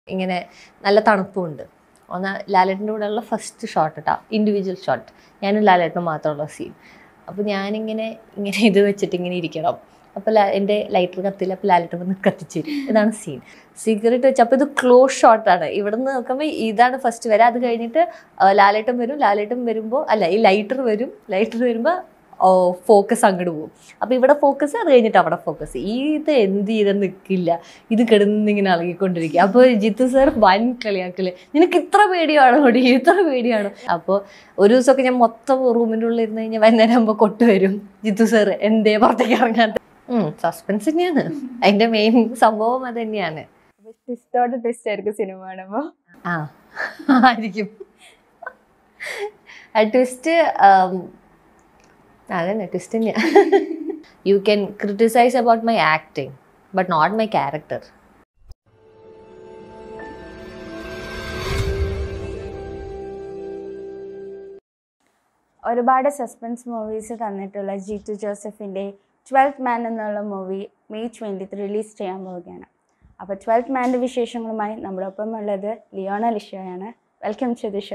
ഇങ്ങനെ നല്ല തണുപ്പുണ്ട് ഒന്ന് ലാലേട്ടൻ്റെ കൂടെയുള്ള ഫസ്റ്റ് ഷോട്ട് കേട്ടോ ഇൻഡിവിജ്വൽ ഷോട്ട് ഞാനും ലാലേട്ടനും മാത്രമുള്ള സീൻ അപ്പോൾ ഞാനിങ്ങനെ ഇങ്ങനെ ഇത് വെച്ചിട്ട് ഇങ്ങനെ ഇരിക്കണം അപ്പോൾ എൻ്റെ ലൈറ്റർ കത്തില്ല അപ്പോൾ ലാലേട്ടൻ വന്ന് കത്തിച്ച് തരും. ഇതാണ് സീൻ സിഗരറ്റ് വെച്ച് അപ്പോൾ ഇത് ക്ലോസ് ഷോട്ടാണ് ഇവിടെ നിന്ന് നോക്കുമ്പോൾ ഇതാണ് ഫസ്റ്റ് വരാം അത് കഴിഞ്ഞിട്ട് ആ, ലാലേട്ടൻ വരും ലാലേട്ടൻ വരുമ്പോൾ അല്ല ഈ ലൈറ്റർ വരും ലൈറ്റർ വരുമ്പോൾ ഫോക്കസ് അങ്ങോട്ട് പോകും അപ്പോൾ ഇവിടെ ഫോക്കസ് അത് കഴിഞ്ഞിട്ട് അവിടെ ഫോക്കസ് ഇത് എന്ത് ചെയ്താൽ നിൽക്കില്ല ഇത് കിടന്നിങ്ങനെ ഇളകിക്കൊണ്ടിരിക്കുക അപ്പോൾ ജിത്തു സാർ വൻ കളിയാക്കല് നിനക്ക് ഇത്ര പേടിയാണോ ഓടി ഇത്ര പേടിയാണോ അപ്പോൾ ഒരു ദിവസമൊക്കെ ഞാൻ മൊത്തം റൂമിൻ്റെ ഉള്ളിൽ ഇരുന്ന് കഴിഞ്ഞാൽ വൈകുന്നേരം ആകുമ്പോൾ കൊട്ട് വരും ജിത്തു സാർ എന്തേ പുറത്തേക്ക് ഇറങ്ങാത്ത സസ്പെൻസ് തന്നെയാണ് അതിൻ്റെ മെയിൻ സംഭവം അത് തന്നെയാണ് ട്വിസ്റ്റോടെ ട്വിസ്റ്റ് ആയിരിക്കും സിനിമ കാണുമ്പോൾ ആ ആയിരിക്കും ആ ട്വിസ്റ്റ് അതന്നെ ട്വിസ്റ്റ് തന്നെയാണ് you can criticise about my acting but not my character ഒരുപാട് സസ്പെൻസ് മൂവീസ് തന്നിട്ടുള്ള ജീത്തു ജോസഫിൻ്റെ ട്വൽത്ത് മാൻ എന്നുള്ള മൂവി മെയ് ട്വൻറ്റി റിലീസ് ചെയ്യാൻ പോവുകയാണ് അപ്പോൾ ട്വൽത്ത് മാൻ്റെ വിശേഷങ്ങളുമായി നമ്മുടെ ഒപ്പം ഉള്ളത് ലിയോണ ലിഷോയാണ് വെൽക്കം ടു ദി ഷോ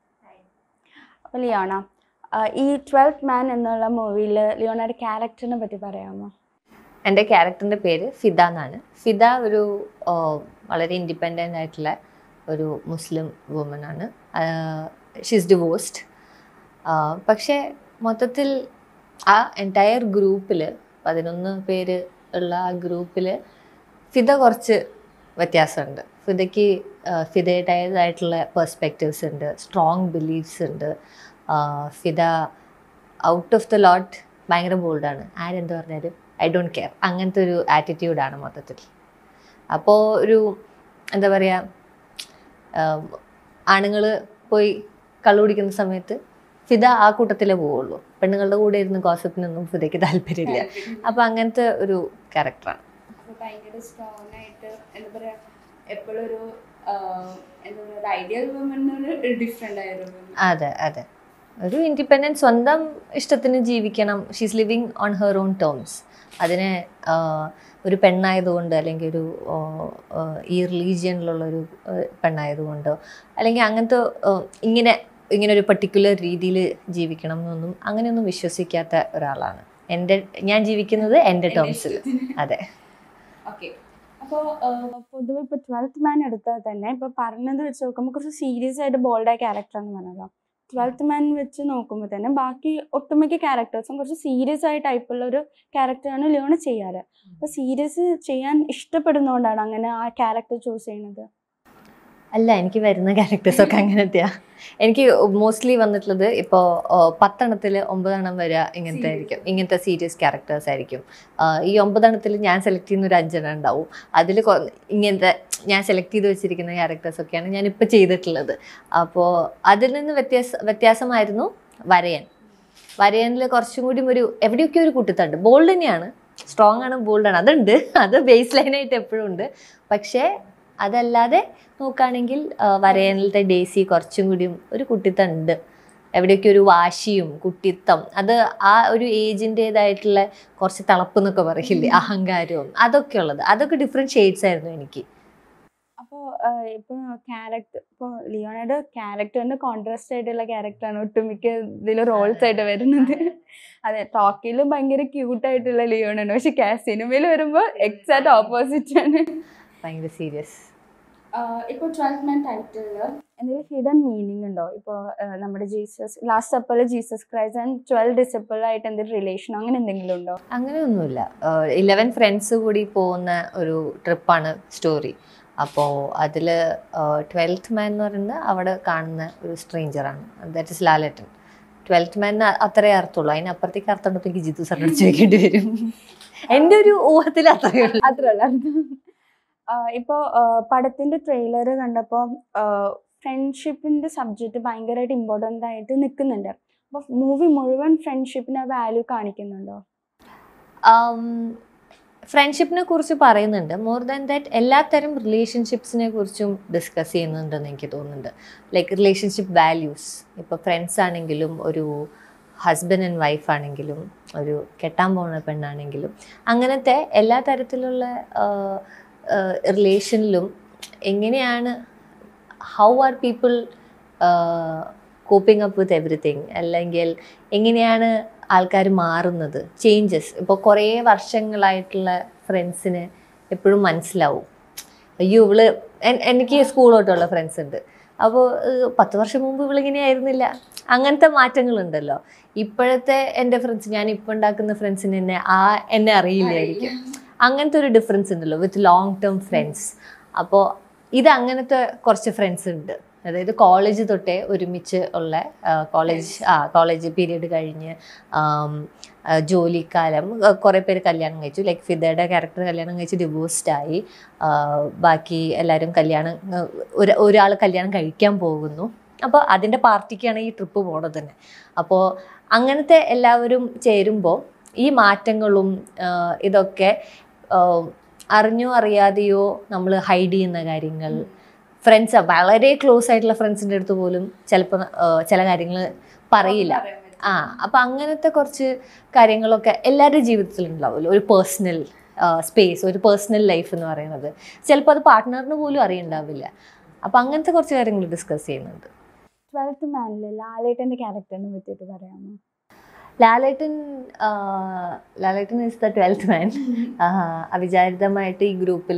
അപ്പോൾ ലിയോണ ആ, ഈ ട്വൽത്ത് മാൻ എന്നുള്ള മൂവിയിൽ ലിയോണയുടെ ക്യാരക്ടറിനെ പറ്റി പറയാമോ എൻ്റെ ക്യാരക്ടറിൻ്റെ പേര് ഫിദ എന്നാണ് ഫിദ ഒരു ആ, വളരെ ഇൻഡിപെൻഡൻ്റ് ആയിട്ടുള്ള ഒരു മുസ്ലിം വുമൻ ആണ് ഷീസ് ഡിവോഴ്സ്ഡ് പക്ഷേ മൊത്തത്തിൽ ആ എൻറ്റയർ ഗ്രൂപ്പിൽ പതിനൊന്ന് പേര് ഉള്ള ആ ഗ്രൂപ്പിൽ ഫിദ കുറച്ച് വ്യത്യാസമുണ്ട് ഫിദയ്ക്ക് ആ, ഫിദയുടേതായിട്ടുള്ള പെർസ്പെക്റ്റീവ്സ് ഉണ്ട് സ്ട്രോങ് ബിലീഫ്സ് ഉണ്ട് ആ, Fida out of the lot ഭയങ്കര ബോൾഡാണ് ആരെന്ത് പറഞ്ഞാലും ഐ ഡോണ്ട് കെയർ അങ്ങനത്തെ ഒരു ആറ്റിറ്റ്യൂഡാണ് മൊത്തത്തിൽ അപ്പോൾ ഒരു എന്താ പറയുക ആണുങ്ങൾ പോയി കള്ളു കുടിക്കുന്ന സമയത്ത് ഫിദ ആ കൂട്ടത്തിലേ പോവുള്ളൂ പെണ്ണുങ്ങളുടെ കൂടെ ഇരുന്ന് ഗോസപ്പിനൊന്നും ഫിദയ്ക്ക് താല്പര്യമില്ല അപ്പോൾ അങ്ങനത്തെ ഒരു ക്യാരക്ടറാണ് ഭയങ്കര സ്ട്രോങ് ആയിട്ട് എന്താ പറയുക എപ്പോഴും ഒരു എന്താ പറയുക ഒരു ഐഡിയൽ വുമൺ ഡിഫറെൻ്റ് ആയ ഒരു woman. അതെ അതെ ഒരു ഇൻഡിപെൻഡൻറ്റ് സ്വന്തം ഇഷ്ടത്തിന് ജീവിക്കണം she's living on her own terms അതിനെ ആ, ഒരു പെണ്ണായതുകൊണ്ട് അല്ലെങ്കിൽ ഒരു ആ, ആ, ഈ റിലീജിയനിലുള്ളൊരു പെണ്ണായതുകൊണ്ടോ അല്ലെങ്കിൽ അങ്ങനത്തെ ആ, ഇങ്ങനെ ഇങ്ങനെ ഒരു പർട്ടിക്കുലർ രീതിയിൽ ജീവിക്കണം എന്നൊന്നും അങ്ങനെയൊന്നും വിശ്വസിക്കാത്ത ഒരാളാണ് എൻ്റെ ഞാൻ ജീവിക്കുന്നത് എൻ്റെ ടേംസിൽ അതെ ഓക്കെ അപ്പോൾ പൊതുവെ ഇപ്പോൾ ട്വൽത്ത് മാൻ എടുത്താൽ തന്നെ ഇപ്പോൾ പറഞ്ഞത് വെച്ച് നോക്കുമ്പോൾ കുറച്ച് സീരിയസ് ആയിട്ട് ബോൾഡായ ക്യാരക്ടറാണെന്ന് പറഞ്ഞല്ലോ ട്വൽത്ത് മാൻ വെച്ച് നോക്കുമ്പോൾ തന്നെ ബാക്കി ഒട്ടുമിക്ക ക്യാരക്ടേഴ്സും കുറച്ച് സീരിയസ് ആയ ടൈപ്പുള്ള ഒരു ക്യാരക്ടറാണ് ലിയോണ് ചെയ്യാറ് അപ്പോൾ സീരിയസ് ചെയ്യാൻ ഇഷ്ടപ്പെടുന്നതുകൊണ്ടാണ് അങ്ങനെ ആ ക്യാരക്ടർ ചൂസ് ചെയ്യുന്നത് അല്ല എനിക്ക് വരുന്ന ക്യാരക്ടേഴ്സൊക്കെ അങ്ങനത്തെയാ എനിക്ക് മോസ്റ്റ്ലി വന്നിട്ടുള്ളത് ഇപ്പോൾ പത്തെണ്ണത്തിൽ ഒമ്പതെണ്ണം വരെ ഇങ്ങനത്തെ ആയിരിക്കും ഇങ്ങനത്തെ സീരിയസ് ക്യാരക്ടേഴ്സ് ആയിരിക്കും ആ, ഈ ഒമ്പതെണ്ണത്തിൽ ഞാൻ സെലക്ട് ചെയ്യുന്ന ഒരു അഞ്ചെണ്ണം ഉണ്ടാവും അതിൽ ഇങ്ങനത്തെ ഞാൻ സെലക്ട് ചെയ്ത് വെച്ചിരിക്കുന്ന ക്യാരക്ടേഴ്സൊക്കെയാണ് ഞാനിപ്പോൾ ചെയ്തിട്ടുള്ളത് അപ്പോൾ അതിൽ നിന്ന് വ്യത്യാസ വ്യത്യാസമായിരുന്നു വരയൻ വരയനിൽ കുറച്ചും കൂടി ഒരു എവിടെയൊക്കെ ഒരു കുട്ടിത്തണ്ട് ബോൾഡ് തന്നെയാണ് സ്ട്രോങ് ആണ് ബോൾഡാണ് അതുണ്ട് അത് ബേസ് ലൈനായിട്ട് എപ്പോഴും ഉണ്ട് പക്ഷേ അതല്ലാതെ നോക്കുകയാണെങ്കിൽ ആ, വരയനിലത്തെ ഡേസി കുറച്ചും കൂടിയും ഒരു കുട്ടിത്തണ്ട് എവിടെയൊക്കെ ഒരു വാശിയും കുട്ടിത്തം അത് ആ ഒരു ഏജിൻ്റെതായിട്ടുള്ള കുറച്ച് തളപ്പ് എന്നൊക്കെ പറയില്ലേ അഹങ്കാരവും അതൊക്കെ ഉള്ളത് അതൊക്കെ ഡിഫറെൻറ്റ് ഷെയ്ഡ്സ് ആയിരുന്നു എനിക്ക് അപ്പോൾ ഇപ്പോൾ ക്യാരക്ടർ ഇപ്പോൾ ലിയോണയുടെ ക്യാരക്ടറിൻ്റെ കോൺട്രാസ്റ്റ് ആയിട്ടുള്ള ക്യാരക്ടറാണ് ഒട്ടുമിക്ക ഇതിൽ റോൾസ് ആയിട്ട് വരുന്നത് അതെ ടോക്കിയിൽ ഭയങ്കര ക്യൂട്ടായിട്ടുള്ള ലിയോണാണ് പക്ഷെ സിനിമയിൽ വരുമ്പോൾ എക്സാക്ട് ഓപ്പോസിറ്റ് ആണ് ഭയങ്കര സീരിയസ് ഇപ്പോൾ ട്വൽത്ത് മാൻ ടൈറ്റിലിൽ എന്തെങ്കിലും ഹിഡൻ മീനിങ് ഉണ്ടോ ഇപ്പോൾ നമ്മുടെ ജീസസ് ലാസ്റ്റ് സപ്പറിൽ ജീസസ് ക്രൈസ്റ്റ് ആൻഡ് ട്വൽവ് ഡിസപ്പിളായിട്ട് എന്തെങ്കിലും റിലേഷനോ അങ്ങനെ എന്തെങ്കിലും ഉണ്ടോ അങ്ങനെയൊന്നുമില്ല ഇലവൻ ഫ്രണ്ട്സ് കൂടി പോകുന്ന ഒരു ട്രിപ്പാണ് സ്റ്റോറി അപ്പോൾ അതിൽ ട്വൽത്ത് മാൻ എന്ന് പറയുന്നത് അവിടെ കാണുന്ന ഒരു സ്ട്രേഞ്ചറാണ് that is Lalettan twelfth man അത്രേ അർത്ഥമുള്ളൂ അതിനപ്പുറത്തേക്ക് അർത്ഥം ഉണ്ടപ്പോൾ എനിക്ക് ജിത്തു സാറിനോട് ചോദിക്കേണ്ടി വരും എൻ്റെ ഒരു ഊഹത്തിൽ അത്രയേ ഉള്ളൂ അത്രയല്ല ഇപ്പോൾ പടത്തിൻ്റെ ട്രെയിലർ കണ്ടപ്പോൾ ഫ്രണ്ട്ഷിപ്പിൻ്റെ സബ്ജക്റ്റ് ഭയങ്കരമായിട്ട് ഇമ്പോർട്ടൻ്റ് ആയിട്ട് നിൽക്കുന്നുണ്ട് അപ്പോൾ മൂവി മുഴുവൻ ഫ്രണ്ട്ഷിപ്പിനെ വാല്യൂ കാണിക്കുന്നുണ്ടോ ഫ്രണ്ട്ഷിപ്പിനെ കുറിച്ച് പറയുന്നുണ്ട് മോർ ദാൻ ദാറ്റ് എല്ലാത്തരം റിലേഷൻഷിപ്സിനെ കുറിച്ചും ഡിസ്കസ് ചെയ്യുന്നുണ്ടെന്ന് എനിക്ക് തോന്നുന്നുണ്ട് ലൈക്ക് റിലേഷൻഷിപ്പ് വാല്യൂസ് ഇപ്പോൾ ഫ്രണ്ട്സ് ആണെങ്കിലും ഒരു ഹസ്ബൻഡ് ആൻഡ് വൈഫ് ആണെങ്കിലും ഒരു കെട്ടാൻ പോകുന്ന പെണ്ണാണെങ്കിലും അങ്ങനത്തെ എല്ലാ തരത്തിലുള്ള റിലേഷനിലും എങ്ങനെയാണ് how are people coping up with everything അല്ലെങ്കിൽ എങ്ങനെയാണ് ആൾക്കാർ മാറുന്നത് ചേഞ്ചസ് ഇപ്പോൾ കുറേ വർഷങ്ങളായിട്ടുള്ള ഫ്രണ്ട്സിന് എപ്പോഴും മനസ്സിലാവും അയ്യോ ഇവള് എൻ- എനിക്ക് സ്കൂൾ തൊട്ടുള്ള ഫ്രണ്ട്സ് ഉണ്ട് അപ്പോൾ പത്ത് വർഷം മുമ്പ് ഇവളിങ്ങനെ ആയിരുന്നില്ല അങ്ങനത്തെ മാറ്റങ്ങളുണ്ടല്ലോ ഇപ്പോഴത്തെ എൻ്റെ ഫ്രണ്ട്സ് ഞാൻ ഇപ്പോൾ ഉണ്ടാക്കുന്ന ഫ്രണ്ട്സിന് എന്നെ ആ എന്നെ അറിയില്ലായിരിക്കും അങ്ങനത്തെ ഒരു ഡിഫറൻസ് ഉണ്ടല്ലോ വിത്ത് ലോങ് ടേം ഫ്രണ്ട്സ് അപ്പോൾ ഇത് അങ്ങനത്തെ കുറച്ച് ഫ്രണ്ട്സ് ഉണ്ട് അതായത് കോളേജ് തൊട്ടേ ഒരുമിച്ച് ഉള്ള കോളേജ് ആ കോളേജ് പീരീഡ് കഴിഞ്ഞ് ആം, ആ, ജോലിക്കാലം ആ, കുറേ പേര് കല്യാണം കഴിച്ചു ലൈക്ക് ഫിദയുടെ ക്യാരക്ടർ കല്യാണം കഴിച്ച് ഡിവോഴ്സ്ഡ് ആയി ആ, ബാക്കി എല്ലാവരും കല്യാണം ആ, ഒരു ഒരാൾ കല്യാണം കഴിക്കാൻ പോകുന്നു അപ്പോൾ അതിൻ്റെ പാർട്ടിക്കാണ് ഈ ട്രിപ്പ് പോണത് തന്നെ അപ്പോൾ അങ്ങനത്തെ എല്ലാവരും ചേരുമ്പോൾ ഈ മാറ്റങ്ങളും ആ, ഇതൊക്കെ ആ, അറിഞ്ഞോ അറിയാതെയോ നമ്മൾ ഹൈഡ് ചെയ്യുന്ന കാര്യങ്ങൾ ഫ്രണ്ട്സ് വളരെ ക്ലോസ് ആയിട്ടുള്ള ഫ്രണ്ട്സിൻ്റെ അടുത്ത് പോലും ചിലപ്പോൾ ചില കാര്യങ്ങൾ പറയില്ല ആ അപ്പം അങ്ങനത്തെ കുറച്ച് കാര്യങ്ങളൊക്കെ എല്ലാവരുടെ ജീവിതത്തിൽ ഉണ്ടാവുമല്ലോ ഒരു പേഴ്സണൽ സ്പേസ് ഒരു പേഴ്സണൽ ലൈഫ് എന്ന് പറയുന്നത് ചിലപ്പോൾ അത് പാർട്ട്ണറിന് പോലും അറിയണ്ടാവില്ല അപ്പം അങ്ങനത്തെ കുറച്ച് കാര്യങ്ങൾ ഡിസ്കസ് ചെയ്യുന്നുണ്ട് ട്വൽത്ത് മാനിൽ ലാലേട്ടൻ്റെ ക്യാരക്ടറിനെ പറ്റിയിട്ട് പറയാമോ ലാലേട്ടൻ ആ, Lalettan is the twelfth man അവിചാരിതമായിട്ട് ഈ ഗ്രൂപ്പിൽ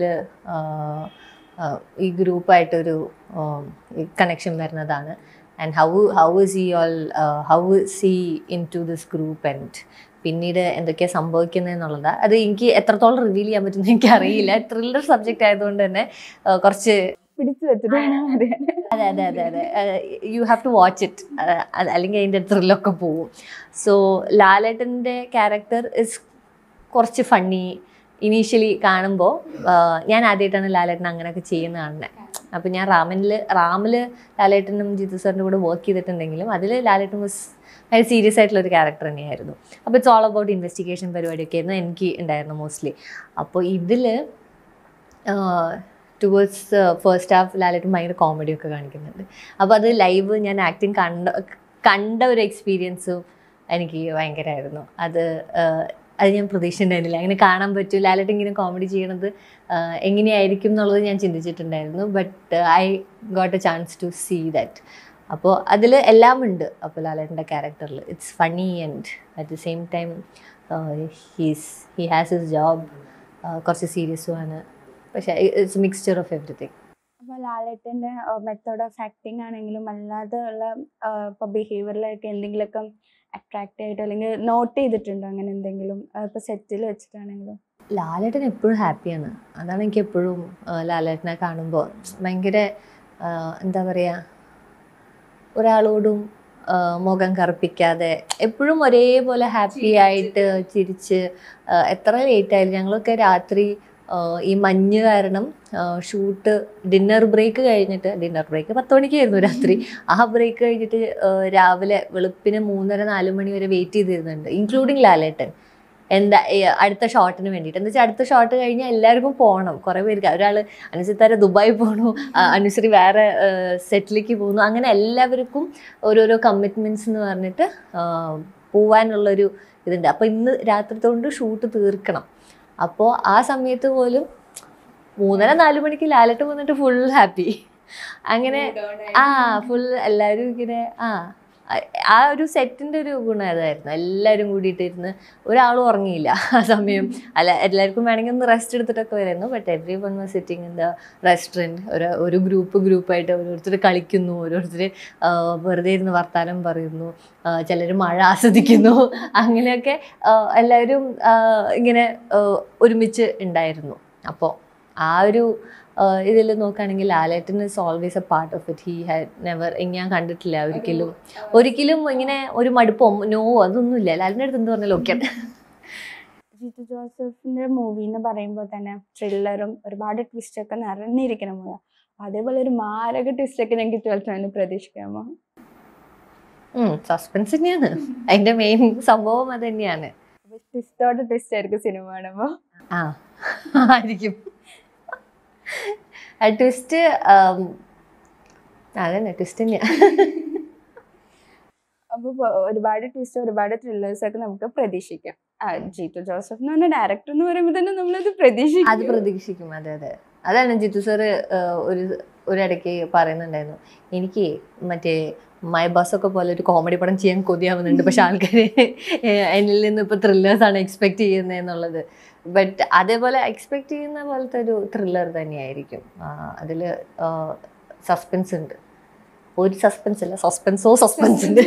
ഈ ഗ്രൂപ്പായിട്ടൊരു കണക്ഷൻ വരുന്നതാണ് ആൻഡ് ഹൗ ഹൗ ഇസ് ഈ ഓൾ ഹൗ ഇസ് ഈ into this group and പിന്നീട് എന്തൊക്കെയാണ് സംഭവിക്കുന്നത് എന്നുള്ളതാണ് അത് എനിക്ക് എത്രത്തോളം റിവീൽ ചെയ്യാൻ പറ്റുമെന്ന് എനിക്ക് അറിയില്ല ത്രില്ലർ സബ്ജക്റ്റ് ആയതുകൊണ്ട് തന്നെ ആ, കുറച്ച് പിടിച്ചു വെച്ചിട്ട് വേണം അറിയാൻ അതെ അതെ അതെ അതെ you have to watch it അല്ലെങ്കിൽ അതിൻ്റെ ത്രില്ലൊക്കെ പോവും സോ ലാലേട്ടൻ്റെ ക്യാരക്ടർ ഇസ് കുറച്ച് ഫണ്ണി ഇനീഷ്യലി കാണുമ്പോൾ ഞാൻ ആദ്യമായിട്ടാണ് ലാലേട്ടൻ അങ്ങനെയൊക്കെ ചെയ്യുന്ന കാണുന്നത് അപ്പം ഞാൻ റാമനിൽ റാമിൽ ലാലേട്ടനും ജിത്തു സാറിൻ്റെ കൂടെ വർക്ക് ചെയ്തിട്ടുണ്ടെങ്കിലും അതിൽ ലാലേട്ടൻ വാസ് വളരെ സീരിയസ് ആയിട്ടുള്ള ഒരു ക്യാരക്ടർ തന്നെയായിരുന്നു അപ്പോൾ ഇറ്റ്സ് ഓൾ അബൌട്ട് ഇൻവെസ്റ്റിഗേഷൻ പരിപാടിയൊക്കെ ആയിരുന്നു എനിക്ക് ഉണ്ടായിരുന്നു മോസ്റ്റ്ലി അപ്പോൾ ഇതിൽ ടുവേഴ്സ് ഫസ്റ്റ് ഹാഫ് ലാലേട്ടൻ ഭയങ്കര കോമഡി ഒക്കെ കാണിക്കുന്നുണ്ട് അപ്പോൾ അത് ലൈവ് ഞാൻ ആക്ടിങ് കണ്ട കണ്ട ഒരു എക്സ്പീരിയൻസും എനിക്ക് ഭയങ്കരമായിരുന്നു അത് ആഹ്, അത് ഞാൻ പ്രതീക്ഷിച്ചിട്ടുണ്ടായിരുന്നില്ല അങ്ങനെ കാണാൻ പറ്റും ലാലേട്ടൻ ഇങ്ങനെ കോമഡി ചെയ്യണത് ആഹ്, എങ്ങനെയായിരിക്കും എന്നുള്ളത് ഞാൻ ചിന്തിച്ചിട്ടുണ്ടായിരുന്നു but I got a chance to see that അപ്പോൾ അതിൽ എല്ലാം ഉണ്ട് അപ്പോൾ ലാലേട്ടൻ്റെ ക്യാരക്ടറിൽ it's funny and at the same time he's he has his job കുറച്ച് സീരിയസുമാണ് പക്ഷേ ഇറ്റ്സ് മിക്സ്ചർ ഓഫ് എവറിത്തിങ് അപ്പോൾ ലാലേട്ടൻ്റെ മെത്തേഡ് ഓഫ് ആക്ടിങ് ആണെങ്കിലും അല്ലാതെ ഉള്ള ഇപ്പോൾ ബിഹേവിയറിലൊക്കെ എന്തെങ്കിലുമൊക്കെ അട്രാക്റ്റ് ആയിട്ട് അല്ലെങ്കിൽ നോട്ട് ചെയ്തിട്ടുണ്ടോ അങ്ങനെ എന്തെങ്കിലും ഇപ്പോൾ സെറ്റിൽ വെച്ചിട്ടാണെങ്കിലും ലാലേട്ടൻ എപ്പോഴും ഹാപ്പിയാണ് അതാണ് എനിക്ക് എപ്പോഴും ലാലേട്ടനെ കാണുമ്പോൾ ഭയങ്കര ആ, എന്താ പറയുക ഒരാളോടും ആ, മുഖം കറുപ്പിക്കാതെ എപ്പോഴും ഒരേപോലെ ഹാപ്പി ആയിട്ട് ചിരിച്ച് ആ, എത്ര ലേറ്റ് ആയാലും ഞങ്ങളൊക്കെ രാത്രി ആ, ഈ മഞ്ഞ് കാരണം ഷൂട്ട് ഡിന്നർ ബ്രേക്ക് കഴിഞ്ഞിട്ട് ഡിന്നർ ബ്രേക്ക് പത്ത് മണിക്കായിരുന്നു രാത്രി ആ ബ്രേക്ക് കഴിഞ്ഞിട്ട് ആ, രാവിലെ വെളുപ്പിന് മൂന്നര നാല് മണി വരെ വെയിറ്റ് ചെയ്തിരുന്നുണ്ട് ഇൻക്ലൂഡിങ് ലാലേട്ടൻ എന്താ ഈ അടുത്ത ഷോട്ടിന് വേണ്ടിയിട്ട് എന്താ വെച്ചാൽ അടുത്ത ഷോട്ട് കഴിഞ്ഞാൽ എല്ലാവർക്കും പോകണം കുറേ പേർക്ക് ഒരാൾ അനുസരിത്താര ദുബായി പോകണു അനുസരി വേറെ സെറ്റിലേക്ക് പോകുന്നു അങ്ങനെ എല്ലാവർക്കും ഓരോരോ കമ്മിറ്റ്മെൻറ്റ്സ് എന്ന് പറഞ്ഞിട്ട് ആ, പോവാനുള്ളൊരു ഇതുണ്ട് അപ്പോൾ ഇന്ന് രാത്രിത്തോണ്ട് ഷൂട്ട് തീർക്കണം അപ്പോൾ ആ സമയത്ത് പോലും മൂന്നര നാല് മണിക്ക് ലാലട്ട് വന്നിട്ട് ഫുൾ ഹാപ്പി അങ്ങനെ ആ ഫുൾ എല്ലാവരും ഇങ്ങനെ ആ ആ- ആ ഒരു സെറ്റിൻ്റെ ഒരു ഗുണം അതായിരുന്നു എല്ലാവരും കൂടിയിട്ട് ഇരുന്ന് ഒരാളും ഉറങ്ങിയില്ല ആ സമയം അല്ല എല്ലാവർക്കും വേണമെങ്കിൽ ഒന്ന് റെസ്റ്റ് എടുത്തിട്ടൊക്കെ വരുന്നു but everyone was sitting in the restaurant ഒരു ഒരു ഗ്രൂപ്പ് ഗ്രൂപ്പായിട്ട് ഓരോരുത്തർ കളിക്കുന്നു ഓരോരുത്തർ വെറുതെ ഇരുന്ന് വർത്താനം പറയുന്നു ചിലർ മഴ ആസ്വദിക്കുന്നു അങ്ങനെയൊക്കെ ആ, എല്ലാവരും ആ, ഇങ്ങനെ ആ, ഒരുമിച്ച് ഉണ്ടായിരുന്നു അപ്പോൾ ആ ഒരു ഇതിൽ നോക്കുകയാണെങ്കിൽ Lalettan is always a part of it he had never ഞാൻ കണ്ടിട്ടില്ല ഒരിക്കലും ഒരിക്കലും ഇങ്ങനെ ഒരു മടുപ്പോ നോ അതൊന്നുമില്ല ലാലിൻ്റെ അടുത്ത് എന്ത് പറഞ്ഞാലും ഓക്കെ ജിത്തു ജോസഫിന്റെ മൂവി എന്ന് പറയുമ്പോൾ തന്നെ ത്രില്ലറും ഒരുപാട് ട്വിസ്റ്റ് ഒക്കെ നിറഞ്ഞിരിക്കുന്ന മൂവി അതേപോലെ ഒരു മാരക ട്വിസ്റ്റ് ഒക്കെ ഞങ്ങൾക്ക് ട്വൽത്ത് മാനിൽ പ്രതീക്ഷിക്കാമോ സസ്പെൻസ് തന്നെയാണ് അതിൻ്റെ മെയിൻ സംഭവം അത് തന്നെയാണ് അപ്പോൾ ട്വിസ്റ്റോടെ ട്വിസ്റ്റ് ആയിരിക്കും സിനിമ കാണുമ്പോൾ ആ ആയിരിക്കും ആ ട്വിസ്റ്റ് അതന്നെ ട്വിസ്റ്റ് തന്നെയാണ് അപ്പോൾ ഒരുപാട് ട്വിസ്റ്റ് ഒരുപാട് ത്രില്ലേഴ്സ് ഒക്കെ നമുക്ക് പ്രതീക്ഷിക്കാം ആ ജീത്തു ജോസഫ് എന്ന് പറഞ്ഞ ഡയറക്ടർ എന്ന് പറയുമ്പോൾ തന്നെ നമ്മളത് അത് പ്രതീക്ഷിക്കും പ്രതീക്ഷിക്കും അതെ അതെ അതാണ് ജിത്തു സാറ് ഒരു ഒരിടയ്ക്ക് പറയുന്നുണ്ടായിരുന്നു എനിക്ക് മറ്റേ മൈ ബസ് ഒക്കെ പോലെ ഒരു കോമഡി പടം ചെയ്യാൻ കൊതിയാവുന്നുണ്ട് പക്ഷെ ആൾക്കാർ എന്നിൽ നിന്ന് ഇപ്പോൾ ത്രില്ലേഴ്സാണ് എക്സ്പെക്ട് ചെയ്യുന്നത് എന്നുള്ളത് ബട്ട് അതേപോലെ എക്സ്പെക്ട് ചെയ്യുന്ന പോലത്തെ ഒരു ത്രില്ലർ തന്നെയായിരിക്കും അതിൽ സസ്പെൻസ് ഉണ്ട് ഒരു സസ്പെൻസ് അല്ല സസ്പെൻസോ സസ്പെൻസ് ഉണ്ട്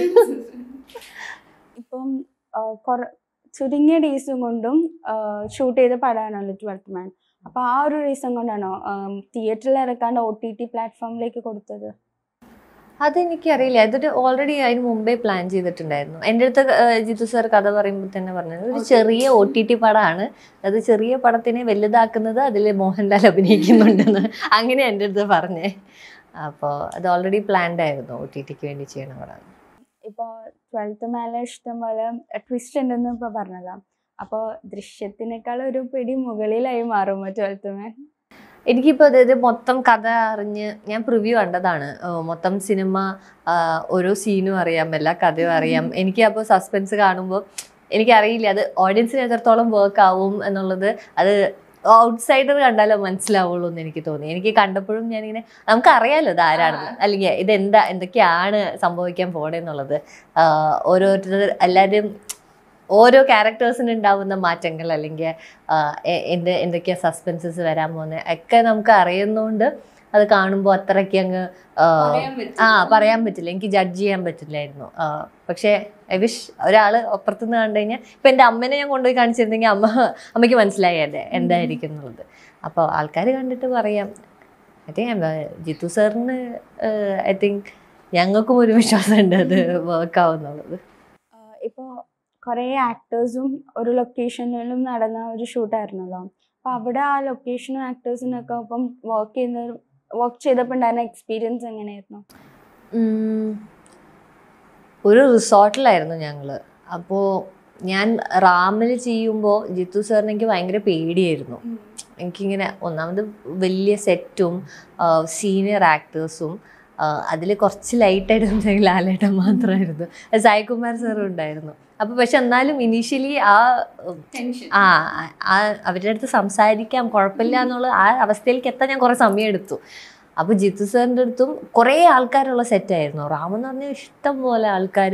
ഇപ്പം ആ, കുറ ചുരുങ്ങിയ ഡേയ്സും കൊണ്ടും ഷൂട്ട് ചെയ്ത പടമാണല്ലോ ട്വൽത്ത് മാൻ അപ്പോൾ ആ ഒരു റീസൺ കൊണ്ടാണോ തിയേറ്ററിൽ ഇറക്കാണ്ട് ഒ ടി ടി പ്ലാറ്റ്ഫോമിലേക്ക് കൊടുത്തത് അതെനിക്കറിയില്ല അതൊരു ഓൾറെഡി അതിന് മുമ്പേ പ്ലാൻ ചെയ്തിട്ടുണ്ടായിരുന്നു എൻ്റെ അടുത്ത് ഏഹ്, ജിത്തു സാർ കഥ പറയുമ്പോൾ തന്നെ പറഞ്ഞത് ഒരു ചെറിയ ഒ ടി ടി പടമാണ് അത് ചെറിയ പടത്തിനെ വലുതാക്കുന്നത് അതിൽ മോഹൻലാൽ അഭിനയിക്കുന്നുണ്ടെന്ന് അങ്ങനെ എൻ്റെ അടുത്ത് പറഞ്ഞേ അപ്പോൾ അത് ഓൾറെഡി പ്ലാൻഡ് ആയിരുന്നു ഒ ടി ടിക്ക് വേണ്ടി ചെയ്യണ പടം ഇപ്പോൾ ട്വൽത്ത് മേലെ ഇഷ്ടം പോലെ ട്വിസ്റ്റ് ഉണ്ടെന്ന് ഇപ്പോൾ പറഞ്ഞല്ലോ അപ്പോൾ ദൃശ്യത്തിനേക്കാൾ ഒരു പിടി മുകളിലായി മാറുമോ ട്വൽത്ത് മാൻ എനിക്കിപ്പോൾ അതായത് മൊത്തം കഥ അറിഞ്ഞ് ഞാൻ പ്രിവ്യൂ കണ്ടതാണ് ഏഹ് മൊത്തം സിനിമ ആഹ് ഓരോ സീനും അറിയാം എല്ലാ കഥയും അറിയാം എനിക്ക് അപ്പോൾ സസ്പെൻസ് കാണുമ്പോൾ എനിക്കറിയില്ല അത് ഓഡിയൻസിന് എത്രത്തോളം വർക്ക് ആവും എന്നുള്ളത് അത് ഔട്ട്സൈഡർ കണ്ടാലോ മനസ്സിലാവുള്ളൂ എന്ന് എനിക്ക് തോന്നി എനിക്ക് കണ്ടപ്പോഴും ഞാനിങ്ങനെ നമുക്കറിയാലോ ഇത് ആരാണെന്ന് അല്ലെങ്കിൽ ഇതെന്താ എന്തൊക്കെയാണ് സംഭവിക്കാൻ പോണെന്നുള്ളത് ആഹ് ഓരോരുത്തർ എല്ലാവരും ഓരോ ക്യാരക്ടേഴ്സിന് ഉണ്ടാവുന്ന മാറ്റങ്ങൾ അല്ലെങ്കിൽ എന്ത് എന്തൊക്കെയാ സസ്പെൻസസ് വരാൻ പോകുന്നത് ഒക്കെ നമുക്ക് അറിയുന്നതുകൊണ്ട് അത് കാണുമ്പോൾ അത്രയ്ക്ക് അങ്ങ് ആ, ആ പറയാൻ പറ്റില്ല എനിക്ക് ജഡ്ജ് ചെയ്യാൻ പറ്റില്ലായിരുന്നു ആ, പക്ഷേ ഐ വിഷ് ഒരാൾ അപ്പുറത്തുനിന്ന് കണ്ടു കഴിഞ്ഞാൽ ഇപ്പം എൻ്റെ അമ്മനെ ഞാൻ കൊണ്ടുപോയി കാണിച്ചിരുന്നെങ്കിൽ അമ്മ അമ്മയ്ക്ക് മനസ്സിലായല്ലേ എന്തായിരിക്കും എന്നുള്ളത് അപ്പോൾ ആൾക്കാർ കണ്ടിട്ട് പറയാം ഐ തിങ്ക് ജിത്തു സാറിന് ഐ തിങ്ക് ഞങ്ങൾക്കും ഒരു വിശ്വാസമുണ്ട് അത് വർക്ക് ആവുന്നുള്ളത് ഇപ്പോൾ കുറേ ആക്ടേഴ്സും ഒരു ലൊക്കേഷനിലും നടന്ന ഒരു ഷൂട്ടായിരുന്നല്ലോ അപ്പോൾ അവിടെ ആ ലൊക്കേഷനും ആക്ടേഴ്സിനൊക്കെ ഒപ്പം വർക്ക് ചെയ്യുന്ന വർക്ക് ചെയ്തപ്പോൾ ഉണ്ടായിരുന്ന എക്സ്പീരിയൻസ് എങ്ങനെയായിരുന്നു ഉം. ഒരു റിസോർട്ടിലായിരുന്നു ഞങ്ങൾ അപ്പോൾ ഞാൻ റാമിൽ ചെയ്യുമ്പോൾ ജിത്തു സാറിന് എനിക്ക് ഭയങ്കര പേടിയായിരുന്നു എനിക്കിങ്ങനെ ഒന്നാമത് വലിയ സെറ്റും സീനിയർ ആക്ടേഴ്സും അതിൽ കുറച്ച് ലൈറ്റായിട്ട് സംസാരിക്കും ലാലേട്ടൻ മാത്രമായിരുന്നു സായികുമാർ സാറും ഉണ്ടായിരുന്നു അപ്പോൾ പക്ഷെ എന്നാലും ഇനീഷ്യലി ആ ആ ആ അവരുടെ അടുത്ത് സംസാരിക്കാം കുഴപ്പമില്ല എന്നുള്ള ആ അവസ്ഥയിലേക്ക് എത്താൻ ഞാൻ കുറേ സമയം എടുത്തു അപ്പോൾ ജിത്തു സാറിൻ്റെ അടുത്തും കുറേ ആൾക്കാരുള്ള സെറ്റായിരുന്നു റാം എന്ന് പറഞ്ഞാൽ ഇഷ്ടം പോലെ ആൾക്കാർ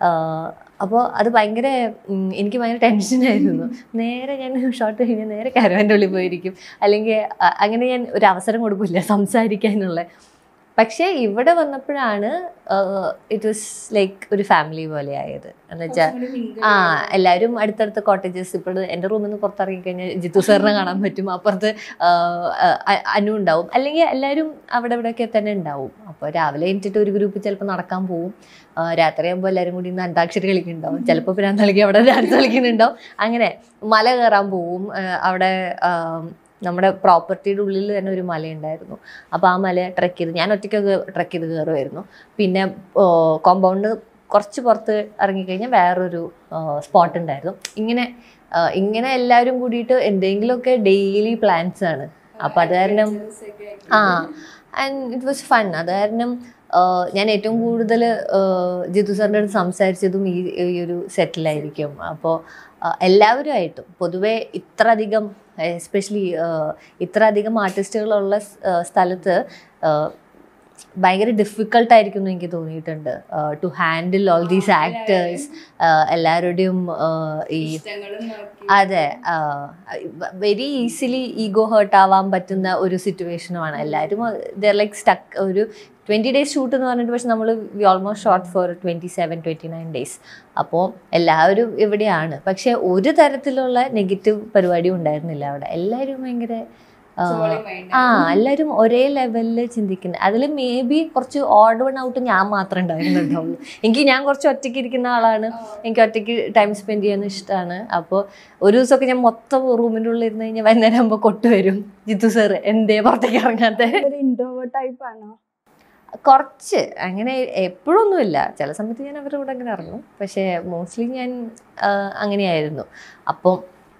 അപ്പോൾ അത് ഭയങ്കര ഉം, എനിക്ക് ഭയങ്കര ടെൻഷനായിരുന്നു നേരെ ഞാൻ ഷോട്ട് കഴിഞ്ഞാൽ നേരെ കരവൻ്റെ ഉള്ളിൽ പോയിരിക്കും അല്ലെങ്കിൽ അ- അങ്ങനെ ഞാൻ ഒരു അവസരം കൊടുക്കില്ല സംസാരിക്കാനുള്ള പക്ഷേ ഇവിടെ വന്നപ്പോഴാണ് ഇറ്റ് വാസ് ലൈക്ക് ഒരു ഫാമിലി പോലെ ആയത് എന്ന് വെച്ചാൽ ആ എല്ലാവരും അടുത്തടുത്ത കോട്ടേജസ് ഇപ്പോൾ എൻ്റെ റൂമിൽ നിന്ന് പുറത്തിറങ്ങി കഴിഞ്ഞാൽ ജിത്തു സാറിനെ കാണാൻ പറ്റും അപ്പുറത്ത് ആ, ആ, അനു ഉണ്ടാവും അല്ലെങ്കിൽ എല്ലാവരും അവിടെ ഇവിടെയൊക്കെ തന്നെ ഉണ്ടാവും അപ്പോൾ രാവിലെ എണീറ്റിട്ട് ഒരു ഗ്രൂപ്പ് ചിലപ്പോൾ നടക്കാൻ പോവും ആ, രാത്രിയാകുമ്പോൾ എല്ലാവരും കൂടി ഇന്ന് അന്താക്ഷരി കളിക്കുന്നുണ്ടാവും ചിലപ്പോൾ പിന്നെ കളിക്കുക അവിടെ ഡാൻസ് കളിക്കുന്നുണ്ടാവും അങ്ങനെ മല കയറാൻ പോവും ആ, അവിടെ ആ, നമ്മുടെ പ്രോപ്പർട്ടിയുടെ ഉള്ളിൽ തന്നെ ഒരു മലയുണ്ടായിരുന്നു അപ്പോൾ ആ മല ട്രക്ക് ചെയ്ത് ഞാൻ ഒറ്റയ്ക്കൊക്കെ ട്രക്ക് ചെയ്ത് കയറുമായിരുന്നു പിന്നെ കോമ്പൗണ്ട് കുറച്ച് പുറത്ത് ഇറങ്ങിക്കഴിഞ്ഞാൽ വേറൊരു സ്പോട്ട് ഉണ്ടായിരുന്നു ഇങ്ങനെ ആ, ഇങ്ങനെ എല്ലാവരും കൂടിയിട്ട് എന്തെങ്കിലുമൊക്കെ ഡെയിലി പ്ലാൻസ് ആണ് അപ്പം അത് കാരണം ആ ആൻഡ് ഇറ്റ് വാസ് ഫൺ അത് കാരണം ആ, ഞാൻ ഏറ്റവും കൂടുതൽ ജിത്തു സാറിൻ്റെ അടുത്ത് സംസാരിച്ചതും ഈ ഈ ഒരു സെറ്റിലായിരിക്കും അപ്പോൾ എല്ലാവരും ആയിട്ടും പൊതുവേ ഇത്ര അധികം എസ്പെഷ്യലി ഇത്ര അധികം ആർട്ടിസ്റ്റുകളുള്ള സ്- ആ, സ്ഥലത്ത് ആ, ഭയങ്കര ഡിഫിക്കൾട്ട് ആയിരിക്കും എന്ന് എനിക്ക് തോന്നിയിട്ടുണ്ട് to handle all these actors എല്ലാവരുടെയും ആ, ഈ അതെ വെരി ഈസിലി ഈഗോ ഹേർട്ട് ആവാൻ പറ്റുന്ന ഒരു സിറ്റുവേഷനുമാണ് എല്ലാവരും ദർ ലൈക്ക് സ്റ്റക്ക് ഒരു ട്വൻറ്റി ഡേയ്സ് ഷൂട്ട് എന്ന് പറഞ്ഞിട്ട് പക്ഷെ നമ്മൾ we almost shot for twenty seven twenty nine days അപ്പോൾ എല്ലാവരും ഇവിടെയാണ് പക്ഷെ ഒരു തരത്തിലുള്ള നെഗറ്റീവ് പരിപാടിയും ഉണ്ടായിരുന്നില്ല അവിടെ എല്ലാവരും ഭയങ്കര ആ, ആ എല്ലാവരും ഒരേ ലെവലിൽ ചിന്തിക്കുന്നത് അതിൽ മേ ബി കുറച്ച് ഓഡ് വൺ ഔട്ട് ഞാൻ മാത്രമേ ഉണ്ടായിരുന്നുണ്ടാവുള്ളൂ എനിക്ക് ഞാൻ കുറച്ച് ഒറ്റയ്ക്ക് ഇരിക്കുന്ന ആളാണ് എനിക്ക് ഒറ്റയ്ക്ക് ടൈം സ്പെൻഡ് ചെയ്യാൻ ഇഷ്ടമാണ് അപ്പോൾ ഒരു ദിവസമൊക്കെ ഞാൻ മൊത്തം റൂമിൻ്റെ ഉള്ളിൽ ഇരുന്ന് കഴിഞ്ഞാൽ വൈകുന്നേരം ആകുമ്പോൾ കൊട്ട് വരും ജിത്തു സാറ് എന്തേ പുറത്തേക്ക് ഇറങ്ങാത്ത ഒരു ഇൻട്രോവേർട്ട് ടൈപ്പ് ആണോ കുറച്ച് അങ്ങനെ എപ്പോഴൊന്നുമില്ല ചില സമയത്ത് ഞാൻ അവരുടെ കൂടെ അങ്ങനെ ഇറങ്ങും പക്ഷേ മോസ്റ്റ്ലി ഞാൻ ആ, അങ്ങനെയായിരുന്നു അപ്പം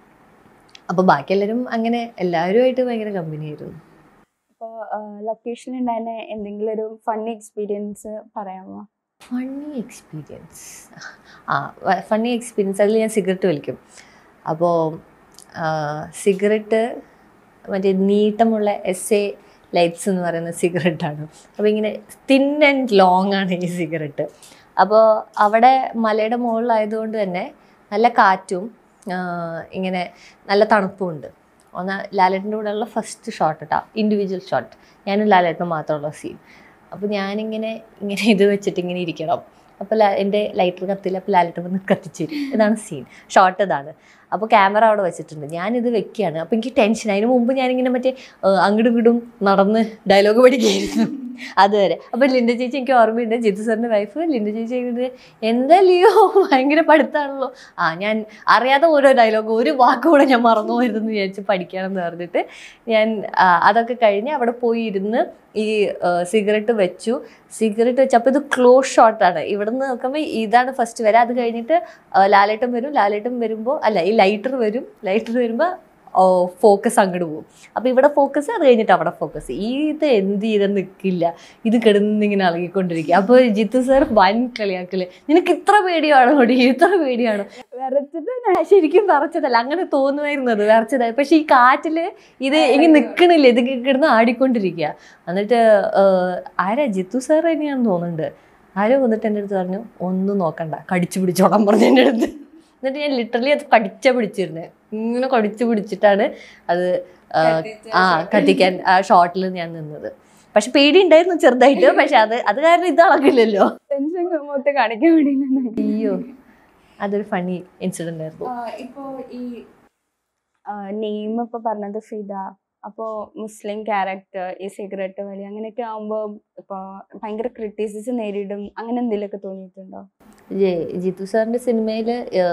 അപ്പോൾ ബാക്കി എല്ലാവരും അങ്ങനെ എല്ലാവരുമായിട്ട് ഭയങ്കര കമ്പനി ആയിരുന്നു ഇപ്പോൾ ലൊക്കേഷനിൽ ഉണ്ടായിരുന്ന എന്തെങ്കിലും ഒരു ഫണ്ണി എക്സ്പീരിയൻസ് പറയാമോ ഫണ്ണി എക്സ്പീരിയൻസ് ആ ഫണ്ണി എക്സ്പീരിയൻസ് അതിൽ ഞാൻ സിഗരറ്റ് വലിക്കും അപ്പോൾ സിഗരറ്റ് മറ്റേ നീട്ടമുള്ള എസ് എ ലൈറ്റ്സ് എന്ന് പറയുന്ന സിഗരറ്റാണ് അപ്പോൾ ഇങ്ങനെ തിൻ ആൻഡ് ലോങ് ആണ് ഈ സിഗരറ്റ് അപ്പോൾ അവിടെ മലയുടെ മുകളിലായതുകൊണ്ട് തന്നെ നല്ല കാറ്റും ആ, ഇങ്ങനെ നല്ല തണുപ്പും ഉണ്ട് ഒന്ന് ലാലേട്ടൻ്റെ കൂടെയുള്ള ഫസ്റ്റ് ഷോട്ട് കേട്ടോ ഇൻഡിവിജ്വൽ ഷോട്ട് ഞാനും ലാലേട്ടനും മാത്രമുള്ള സീൻ അപ്പോൾ ഞാനിങ്ങനെ ഇങ്ങനെ ഇത് വെച്ചിട്ട് ഇങ്ങനെ ഇരിക്കണം അപ്പോൾ ലാ എൻ്റെ ലൈറ്റർ കത്തില്ല അപ്പോൾ ലാലേട്ടൻ വന്ന് കത്തിച്ചു തരും. ഇതാണ് സീൻ ഷോട്ട് ഇതാണ് അപ്പോൾ ക്യാമറ അവിടെ വെച്ചിട്ടുണ്ട് ഞാനിത് വെക്കുകയാണ് അപ്പോൾ എനിക്ക് ടെൻഷൻ അതിന് മുമ്പ് ഞാനിങ്ങനെ മറ്റേ ഏഹ്, അങ്ങടും ഇങ്ങടും നടന്ന് ഡയലോഗ് പഠിക്കുകയായിരുന്നു അതുവരെ അപ്പോൾ ലിൻഡ ചേച്ചി എനിക്ക് ഓർമ്മയുണ്ട് ജിത്തു സാറിൻ്റെ വൈഫ് ലിൻഡ ചേച്ചി ഇത് എന്താ ലിയോ ഭയങ്കര പഠിത്തമാണല്ലോ ആ ഞാൻ അറിയാതെ ഓരോ ഡയലോഗ് ഒരു വാക്ക് കൂടെ ഞാൻ മറന്നു പോയിരുന്നെന്ന് വിചാരിച്ച് പഠിക്കണമെന്ന് പറഞ്ഞിട്ട് ഞാൻ ആ, അതൊക്കെ കഴിഞ്ഞ് അവിടെ പോയി ഇരുന്ന് ഈ സിഗരറ്റ് വെച്ചു സിഗരറ്റ് വെച്ച് അപ്പോൾ ഇത് ക്ലോസ് ഷോട്ടാണ് ഇവിടെ നിന്ന് നോക്കുമ്പോൾ ഇതാണ് ഫസ്റ്റ് വരെ അത് കഴിഞ്ഞിട്ട് ആ, ലാലേട്ടൻ വരും ലാലേട്ടൻ വരുമ്പോൾ അല്ല ഈ ലൈറ്റർ വരും ലൈറ്റർ വരുമ്പോൾ ഫോക്കസ് അങ്ങോട്ട് പോകും അപ്പോൾ ഇവിടെ ഫോക്കസ് അത് കഴിഞ്ഞിട്ട് അവിടെ ഫോക്കസ് ഇത് എന്ത് ചെയ്താൽ നിൽക്കില്ല ഇത് കിടന്നിങ്ങനെ ഇളകിക്കൊണ്ടിരിക്കുക അപ്പോൾ ജിത്തു സാർ വൻ കളിയാക്കല് നിനക്ക് ഇത്ര പേടിയാണോ ഓടി ഇത്ര പേടിയാണോ വിറച്ചിട്ട് ഞാൻ ശരിക്കും വിറച്ചതല്ല അങ്ങനെ തോന്നുമായിരുന്നത് വിറച്ചതായി പക്ഷെ ഈ കാറ്റില് ഇത് ഇങ്ങനെ നിൽക്കണില്ല ഇത് കിടന്ന് ആടിക്കൊണ്ടിരിക്കുക എന്നിട്ട് ഏഹ്, ആരാ ജിത്തു സാർ തന്നെയാണെന്ന് തോന്നുന്നുണ്ട് ആരോ വന്നിട്ട് എൻ്റെ അടുത്ത് പറഞ്ഞു ഒന്നും നോക്കണ്ട കടിച്ചു പിടിച്ചോളാൻ പറഞ്ഞു എൻ്റെ അടുത്ത് എന്നിട്ട് ഞാൻ ലിറ്ററലി അത് കടിച്ച പിടിച്ചിരുന്നത് ഇങ്ങനെ കടിച്ചു പിടിച്ചിട്ടാണ് അത് ഏഹ്, ആ കത്തിക്കാൻ ആ ഷോട്ടിൽ ഞാൻ നിന്നത് പക്ഷെ പേടി ഉണ്ടായിരുന്നു ചെറുതായിട്ട് പക്ഷെ അത് അത് കാരണം ഇത് അളകില്ലല്ലോ ടെൻഷൻ മൊത്തം കാണിക്കാൻ വേണ്ടിയില്ല അയ്യോ അതൊരു ഫണി ഇൻസിഡന്റ് ആയിരുന്നു ഇപ്പോൾ ഈ നെയിം ഇപ്പോൾ പറഞ്ഞത് ഫിദ അപ്പോൾ മുസ്ലിം ക്യാരക്ടർ ഈ സിഗരറ്റ് വലി അങ്ങനെയൊക്കെ ആകുമ്പോൾ ഇപ്പോൾ ഭയങ്കര ക്രിറ്റിസിസം നേരിടും അങ്ങനെ എന്തെങ്കിലുമൊക്കെ തോന്നിയിട്ടുണ്ടോ ജെ- ജിത്തു സാറിന്റെ സിനിമയിൽ